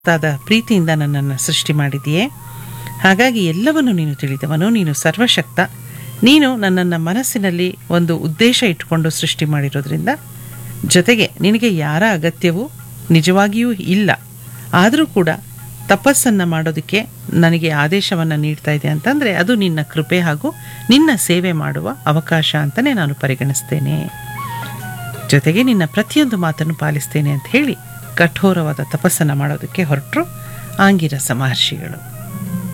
ತಾದ ಪ್ರೀತಿಯಿಂದ ನನ್ನನ್ನು ಸೃಷ್ಟಿ ಮಾಡಿದೆಯೇ ಹಾಗಾಗಿ ಎಲ್ಲವನ್ನು ನೀನು ತಿಳಿದವನು ನೀನು ಸರ್ವಶಕ್ತ ನೀನು ನನ್ನನ್ನು ಮನಸ್ಸಿನಲ್ಲಿ ಒಂದು ಉದ್ದೇಶ ಇಟ್ಟುಕೊಂಡು ಸೃಷ್ಟಿ ಮಾಡಿರೋದ್ರಿಂದ ಜೊತೆಗೆ ನಿನಗೆ ಯಾರ ಅಗತ್ಯವೂ ನಿಜವಾಗಿಯೂ ಇಲ್ಲ ಆದರೂ ಕೂಡ ತಪಸ್ಸನ್ನು ಮಾಡೋದಕ್ಕೆ ನನಗೆ ಆದೇಶವನ್ನು ನೀಡ್ತಾ ಇದೆ ಅಂತಂದರೆ ಅದು ನಿನ್ನ ಕೃಪೆ ಹಾಗೂ ನಿನ್ನ ಸೇವೆ ಮಾಡುವ ಅವಕಾಶ ಅಂತಲೇ ನಾನು ಪರಿಗಣಿಸ್ತೇನೆ ಜೊತೆಗೆ ನಿನ್ನ ಪ್ರತಿಯೊಂದು ಮಾತನ್ನು ಪಾಲಿಸ್ತೇನೆ ಅಂತ ಹೇಳಿ ಕಠೋರವಾದ ತಪಸ್ಸನ್ನು ಮಾಡೋದಕ್ಕೆ ಹೊರಟರು ಆಂಗಿರಸ ಮಹರ್ಷಿಗಳು